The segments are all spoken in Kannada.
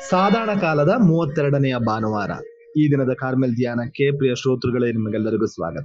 ಸಾಧಾರಣ ಕಾಲದ ಮೂವತ್ತೆರಡನೆಯ ಭಾನುವಾರ ಈ ದಿನದ ಕಾರ್ಮೆಲ್ ಧ್ಯಾನಕ್ಕೆ ಪ್ರಿಯ ಶ್ರೋತೃಗಳೇ ನಿಮಗೆಲ್ಲರಿಗೂ ಸ್ವಾಗತ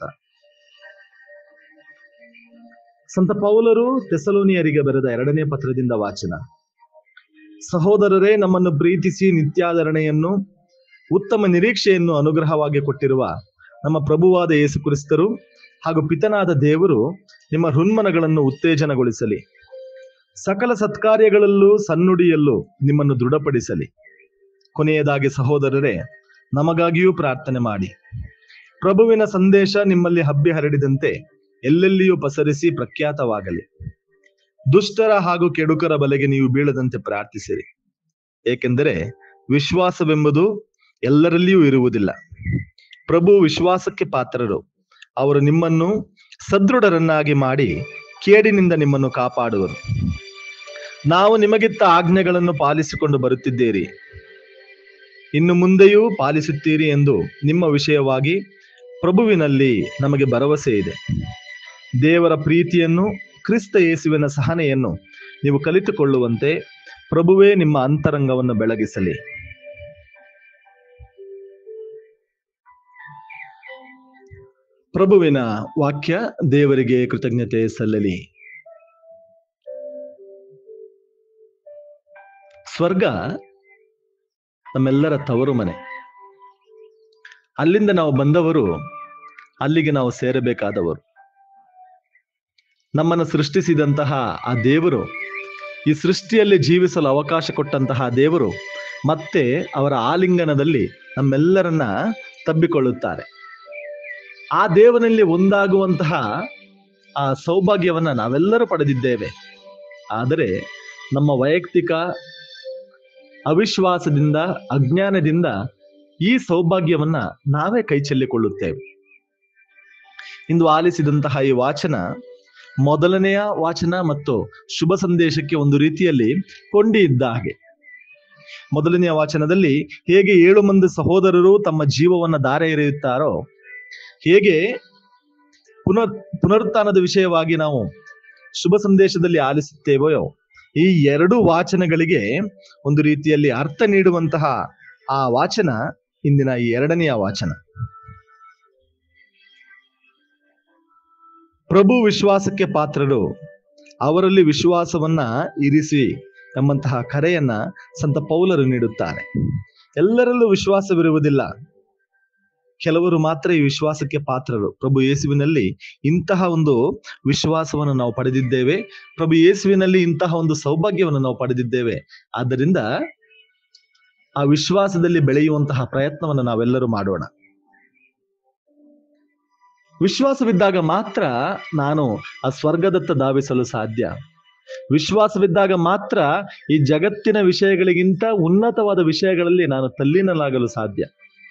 ಸಂತ ಪೌಲರು ತೆಸಲೋನಿಯರಿಗೆ ಬರೆದ ಎರಡನೇ ಪತ್ರದಿಂದ ವಾಚನ ಸಹೋದರರೇ ನಮ್ಮನ್ನು ಪ್ರೀತಿಸಿ ನಿತ್ಯಾಧರಣೆಯನ್ನು ಉತ್ತಮ ನಿರೀಕ್ಷೆಯನ್ನು ಅನುಗ್ರಹವಾಗಿ ಕೊಟ್ಟಿರುವ ನಮ್ಮ ಪ್ರಭುವಾದ ಯೇಸು ಕ್ರಿಸ್ತರು ಹಾಗೂ ಪಿತನಾದ ದೇವರು ನಿಮ್ಮ ಹೃನ್ಮನಗಳನ್ನು ಉತ್ತೇಜನಗೊಳಿಸಲಿ ಸಕಲ ಸತ್ಕಾರ್ಯಗಳಲ್ಲೂ ಸನ್ನುಡಿಯಲ್ಲೂ ನಿಮ್ಮನ್ನು ದೃಢಪಡಿಸಲಿ ಕೊನೆಯದಾಗಿ ಸಹೋದರರೇ ನಮಗಾಗಿಯೂ ಪ್ರಾರ್ಥನೆ ಮಾಡಿ ಪ್ರಭುವಿನ ಸಂದೇಶ ನಿಮ್ಮಲ್ಲಿ ಹಬ್ಬಿ ಹರಡಿದಂತೆ ಎಲ್ಲೆಲ್ಲಿಯೂ ಪಸರಿಸಿ ಪ್ರಖ್ಯಾತವಾಗಲಿ ದುಷ್ಟರ ಹಾಗೂ ಕೆಡುಕರ ಬಲೆಗೆ ನೀವು ಬೀಳದಂತೆ ಪ್ರಾರ್ಥಿಸಿರಿ ಏಕೆಂದರೆ ವಿಶ್ವಾಸವೆಂಬುದು ಎಲ್ಲರಲ್ಲಿಯೂ ಇರುವುದಿಲ್ಲ ಪ್ರಭು ವಿಶ್ವಾಸಕ್ಕೆ ಪಾತ್ರರು ಅವರು ನಿಮ್ಮನ್ನು ಸದೃಢರನ್ನಾಗಿ ಮಾಡಿ ಕೇಡಿನಿಂದ ನಿಮ್ಮನ್ನು ಕಾಪಾಡುವರು ನಾವು ನಿಮಗಿತ್ತ ಆಜ್ಞೆಗಳನ್ನು ಪಾಲಿಸಿಕೊಂಡು ಬರುತ್ತಿದ್ದೀರಿ ಇನ್ನು ಮುಂದೆಯೂ ಪಾಲಿಸುತ್ತೀರಿ ಎಂದು ನಿಮ್ಮ ವಿಷಯವಾಗಿ ಪ್ರಭುವಿನಲ್ಲಿ ನಮಗೆ ಭರವಸೆ ಇದೆ ದೇವರ ಪ್ರೀತಿಯನ್ನು ಕ್ರಿಸ್ತ ಯೇಸುವಿನ ಸಹನೆಯನ್ನು ನೀವು ಕಲಿತುಕೊಳ್ಳುವಂತೆ ಪ್ರಭುವೇ ನಿಮ್ಮ ಅಂತರಂಗವನ್ನು ಬೆಳಗಿಸಲಿ ಪ್ರಭುವಿನ ವಾಕ್ಯ ದೇವರಿಗೆ ಕೃತಜ್ಞತೆ ಸಲ್ಲಲಿ ಸ್ವರ್ಗ ನಮ್ಮೆಲ್ಲರ ತವರು ಮನೆ ಅಲ್ಲಿಂದ ನಾವು ಬಂದವರು ಅಲ್ಲಿಗೆ ನಾವು ಸೇರಬೇಕಾದವರು ನಮ್ಮನ್ನು ಸೃಷ್ಟಿಸಿದಂತಹ ಆ ದೇವರು ಈ ಸೃಷ್ಟಿಯಲ್ಲಿ ಜೀವಿಸಲು ಅವಕಾಶ ಕೊಟ್ಟಂತಹ ದೇವರು ಮತ್ತೆ ಅವರ ಆಲಿಂಗನದಲ್ಲಿ ನಮ್ಮೆಲ್ಲರನ್ನ ತಬ್ಬಿಕೊಳ್ಳುತ್ತಾರೆ ಆ ದೇವನಲ್ಲಿ ಒಂದಾಗುವಂತಹ ಆ ಸೌಭಾಗ್ಯವನ್ನ ನಾವೆಲ್ಲರೂ ಪಡೆದಿದ್ದೇವೆ ಆದರೆ ನಮ್ಮ ವೈಯಕ್ತಿಕ ಅವಿಶ್ವಾಸದಿಂದ ಅಜ್ಞಾನದಿಂದ ಈ ಸೌಭಾಗ್ಯವನ್ನ ನಾವೇ ಕೈ ಚೆಲ್ಲಿಕೊಳ್ಳುತ್ತೇವೆ ಇಂದು ಆಲಿಸಿದಂತಹ ಈ ವಾಚನ ಮೊದಲನೆಯ ವಾಚನ ಮತ್ತು ಶುಭ ಸಂದೇಶಕ್ಕೆ ಒಂದು ರೀತಿಯಲ್ಲಿ ಕೊಂಡಿ ಇದ್ದ ಹಾಗೆ ಮೊದಲನೆಯ ವಾಚನದಲ್ಲಿ ಹೇಗೆ ಏಳು ಮಂದಿ ಸಹೋದರರು ತಮ್ಮ ಜೀವವನ್ನ ದಾರೆ ಎರೆಯುತ್ತಾರೋ ಹೇಗೆ ಪುನರ್ ಪುನರುತ್ಥಾನದ ವಿಷಯವಾಗಿ ನಾವು ಶುಭ ಸಂದೇಶದಲ್ಲಿ ಆಲಿಸುತ್ತೇವೆಯೋ ಈ ಎರಡು ವಾಚನಗಳಿಗೆ ಒಂದು ರೀತಿಯಲ್ಲಿ ಅರ್ಥ ನೀಡುವಂತಹ ಆ ವಾಚನ ಇಂದಿನ ಈ ಎರಡನೆಯ ವಾಚನ ಪ್ರಭು ವಿಶ್ವಾಸಕ್ಕೆ ಪಾತ್ರರು ಅವರಲ್ಲಿ ವಿಶ್ವಾಸವನ್ನ ಇರಿಸಿ ಎಂಬಂತಹ ಕರೆಯನ್ನ ಸಂತ ಪೌಲರು ನೀಡುತ್ತಾರೆ ಎಲ್ಲರಲ್ಲೂ ವಿಶ್ವಾಸವಿರುವುದಿಲ್ಲ ಕೆಲವರು ಮಾತ್ರ ಈ ವಿಶ್ವಾಸಕ್ಕೆ ಪಾತ್ರರು ಪ್ರಭು ಯೇಸುವಿನಲ್ಲಿ ಇಂತಹ ಒಂದು ವಿಶ್ವಾಸವನ್ನು ನಾವು ಪಡೆದಿದ್ದೇವೆ ಪ್ರಭು ಯೇಸುವಿನಲ್ಲಿ ಇಂತಹ ಒಂದು ಸೌಭಾಗ್ಯವನ್ನು ನಾವು ಪಡೆದಿದ್ದೇವೆ ಆದ್ದರಿಂದ ಆ ವಿಶ್ವಾಸದಲ್ಲಿ ಬೆಳೆಯುವಂತಹ ಪ್ರಯತ್ನವನ್ನು ನಾವೆಲ್ಲರೂ ಮಾಡೋಣ ವಿಶ್ವಾಸವಿದ್ದಾಗ ಮಾತ್ರ ನಾನು ಆ ಸ್ವರ್ಗದತ್ತ ಧಾವಿಸಲು ಸಾಧ್ಯ ವಿಶ್ವಾಸವಿದ್ದಾಗ ಮಾತ್ರ ಈ ಜಗತ್ತಿನ ವಿಷಯಗಳಿಗಿಂತ ಉನ್ನತವಾದ ವಿಷಯಗಳಲ್ಲಿ ನಾನು ತಲ್ಲೀನಲಾಗಲು ಸಾಧ್ಯ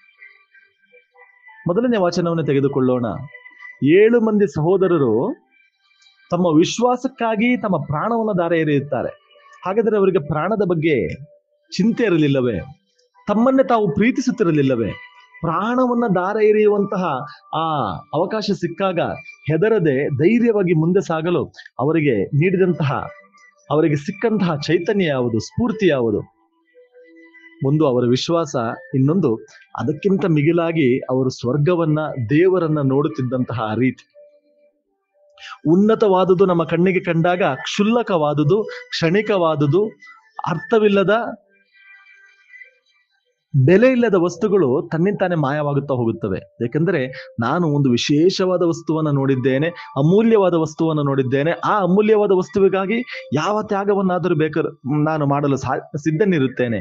ಮೊದಲನೇ ವಾಚನವನ್ನು ತೆಗೆದುಕೊಳ್ಳೋಣ ಏಳು ಮಂದಿ ಸಹೋದರರು ತಮ್ಮ ವಿಶ್ವಾಸಕ್ಕಾಗಿ ತಮ್ಮ ಪ್ರಾಣವನ್ನು ದಾರ ಎರೆಯುತ್ತಾರೆ ಹಾಗಾದರೆ ಅವರಿಗೆ ಪ್ರಾಣದ ಬಗ್ಗೆ ಚಿಂತೆ ಇರಲಿಲ್ಲವೇ ತಮ್ಮನ್ನೇ ತಾವು ಪ್ರೀತಿಸುತ್ತಿರಲಿಲ್ಲವೇ ಪ್ರಾಣವನ್ನ ದಾರ ಎರೆಯುವಂತಹ ಆ ಅವಕಾಶ ಸಿಕ್ಕಾಗ ಹೆದರದೆ ಧೈರ್ಯವಾಗಿ ಮುಂದೆ ಸಾಗಲು ಅವರಿಗೆ ನೀಡಿದಂತಹ ಅವರಿಗೆ ಸಿಕ್ಕಂತಹ ಚೈತನ್ಯ ಯಾವುದು ಸ್ಫೂರ್ತಿ ಯಾವುದು ಒಂದು ಅವರ ವಿಶ್ವಾಸ ಇನ್ನೊಂದು ಅದಕ್ಕಿಂತ ಮಿಗಿಲಾಗಿ ಅವರು ಸ್ವರ್ಗವನ್ನ ದೇವರನ್ನ ನೋಡುತ್ತಿದ್ದಂತಹ ರೀತಿ ಉನ್ನತವಾದುದು ನಮ್ಮ ಕಣ್ಣಿಗೆ ಕಂಡಾಗ ಕ್ಷುಲ್ಲಕವಾದುದು ಕ್ಷಣಿಕವಾದುದು ಅರ್ಥವಿಲ್ಲದ ಬೆಲೆ ಇಲ್ಲದ ವಸ್ತುಗಳು ತನ್ನಿಂತಾನೆ ಮಾಯವಾಗುತ್ತಾ ಹೋಗುತ್ತವೆ ಯಾಕೆಂದ್ರೆ ನಾನು ಒಂದು ವಿಶೇಷವಾದ ವಸ್ತುವನ್ನ ನೋಡಿದ್ದೇನೆ ಅಮೂಲ್ಯವಾದ ವಸ್ತುವನ್ನು ನೋಡಿದ್ದೇನೆ ಆ ಅಮೂಲ್ಯವಾದ ವಸ್ತುವಿಗಾಗಿ ಯಾವ ತ್ಯಾಗವನ್ನಾದರೂ ಬೇಕಾದ ನಾನು ಮಾಡಲು ಸಾ ಸಿದ್ಧನಿರುತ್ತೇನೆ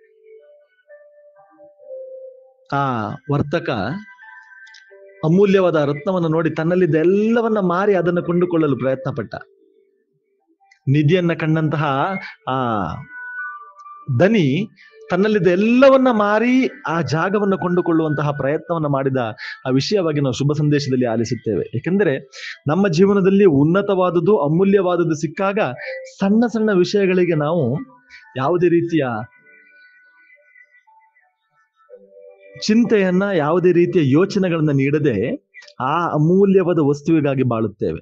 ಆ ವರ್ತಕ ಅಮೂಲ್ಯವಾದ ರತ್ನವನ್ನು ನೋಡಿ ತನ್ನಲ್ಲಿದ್ದ ಎಲ್ಲವನ್ನ ಮಾರಿ ಅದನ್ನು ಕೊಂಡುಕೊಳ್ಳಲು ಪ್ರಯತ್ನ ಪಟ್ಟ ನಿಧಿಯನ್ನ ಕಂಡಂತಹ ಆ ದನಿ ತನ್ನಲ್ಲಿದ್ದ ಎಲ್ಲವನ್ನ ಮಾರಿ ಆ ಜಾಗವನ್ನು ಕೊಂಡುಕೊಳ್ಳುವಂತಹ ಪ್ರಯತ್ನವನ್ನು ಮಾಡಿದ ಆ ವಿಷಯವಾಗಿ ನಾವು ಶುಭ ಸಂದೇಶದಲ್ಲಿ ಆಲಿಸುತ್ತೇವೆ ಏಕೆಂದರೆ ನಮ್ಮ ಜೀವನದಲ್ಲಿ ಉನ್ನತವಾದುದು ಅಮೂಲ್ಯವಾದುದು ಸಿಕ್ಕಾಗ ಸಣ್ಣ ಸಣ್ಣ ವಿಷಯಗಳಿಗೆ ನಾವು ಯಾವುದೇ ರೀತಿಯ ಚಿಂತೆಯನ್ನ ಯಾವುದೇ ರೀತಿಯ ಯೋಚನೆಗಳನ್ನ ನೀಡದೆ ಆ ಅಮೂಲ್ಯವಾದ ವಸ್ತುವಿಗಾಗಿ ಬಾಳುತ್ತೇವೆ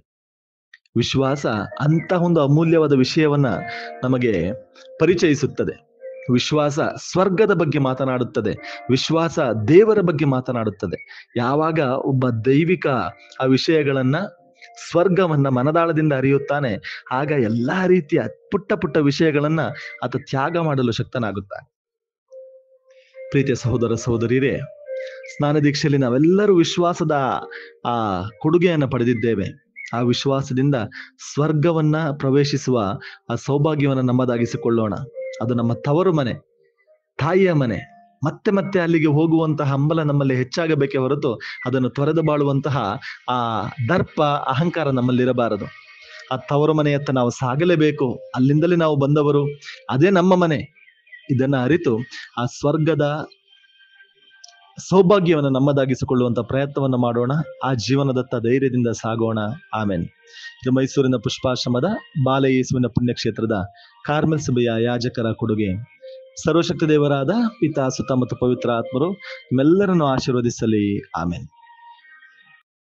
ವಿಶ್ವಾಸ ಅಂತಹ ಒಂದು ಅಮೂಲ್ಯವಾದ ವಿಷಯವನ್ನ ನಮಗೆ ಪರಿಚಯಿಸುತ್ತದೆ ವಿಶ್ವಾಸ ಸ್ವರ್ಗದ ಬಗ್ಗೆ ಮಾತನಾಡುತ್ತದೆ ವಿಶ್ವಾಸ ದೇವರ ಬಗ್ಗೆ ಮಾತನಾಡುತ್ತದೆ ಯಾವಾಗ ಒಬ್ಬ ದೈವಿಕ ಆ ವಿಷಯಗಳನ್ನ ಸ್ವರ್ಗವನ್ನ ಮನದಾಳದಿಂದ ಅರಿಯುತ್ತಾನೆ ಆಗ ಎಲ್ಲಾ ರೀತಿಯ ಪುಟ್ಟ ಪುಟ್ಟ ವಿಷಯಗಳನ್ನ ಆತ ತ್ಯಾಗ ಮಾಡಲು ಶಕ್ತನಾಗುತ್ತಾನೆ ಪ್ರೀತಿಯ ಸಹೋದರ ಸಹೋದರಿಯರೇ ಸ್ನಾನ ದೀಕ್ಷೆಯಲ್ಲಿ ನಾವೆಲ್ಲರೂ ವಿಶ್ವಾಸದ ಆ ಕೊಡುಗೆಯನ್ನು ಪಡೆದಿದ್ದೇವೆ ಆ ವಿಶ್ವಾಸದಿಂದ ಸ್ವರ್ಗವನ್ನ ಪ್ರವೇಶಿಸುವ ಆ ಸೌಭಾಗ್ಯವನ್ನು ನಮ್ಮದಾಗಿಸಿಕೊಳ್ಳೋಣ ಅದು ನಮ್ಮ ತವರು ಮನೆ ತಾಯಿಯ ಮನೆ ಮತ್ತೆ ಮತ್ತೆ ಅಲ್ಲಿಗೆ ಹೋಗುವಂತಹ ಹಂಬಲ ನಮ್ಮಲ್ಲಿ ಹೆಚ್ಚಾಗಬೇಕೇ ಹೊರತು ಅದನ್ನು ತೊರೆದು ಬಾಳುವಂತಹ ಆ ದರ್ಪ ಅಹಂಕಾರ ನಮ್ಮಲ್ಲಿರಬಾರದು ಆ ತವರು ಮನೆಯತ್ತ ನಾವು ಸಾಗಲೇಬೇಕು ಅಲ್ಲಿಂದಲೇ ನಾವು ಬಂದವರು ಅದೇ ನಮ್ಮ ಮನೆ ಇದನ್ನ ಅರಿತು ಆ ಸ್ವರ್ಗದ ಸೌಭಾಗ್ಯವನ್ನು ನಮ್ಮದಾಗಿಸಿಕೊಳ್ಳುವಂತ ಪ್ರಯತ್ನವನ್ನು ಮಾಡೋಣ ಆ ಜೀವನದತ್ತ ಧೈರ್ಯದಿಂದ ಸಾಗೋಣ ಆಮೇಲೆ ಇದು ಮೈಸೂರಿನ ಪುಷ್ಪಾಶ್ರಮದ ಬಾಲ ಯೇಸುವಿನ ಪುಣ್ಯಕ್ಷೇತ್ರದ ಕಾರ್ಮೆಲ್ ಸಭೆಯ ಯಾಜಕರ ಕೊಡುಗೆ ಸರ್ವಶಕ್ತಿ ದೇವರಾದ ಪಿತಾ ಸುತ್ತ ಮತ್ತು ಪವಿತ್ರ ಆತ್ಮರು ನಿಮ್ಮೆಲ್ಲರನ್ನು ಆಶೀರ್ವದಿಸಲಿ ಆಮೇಲೆ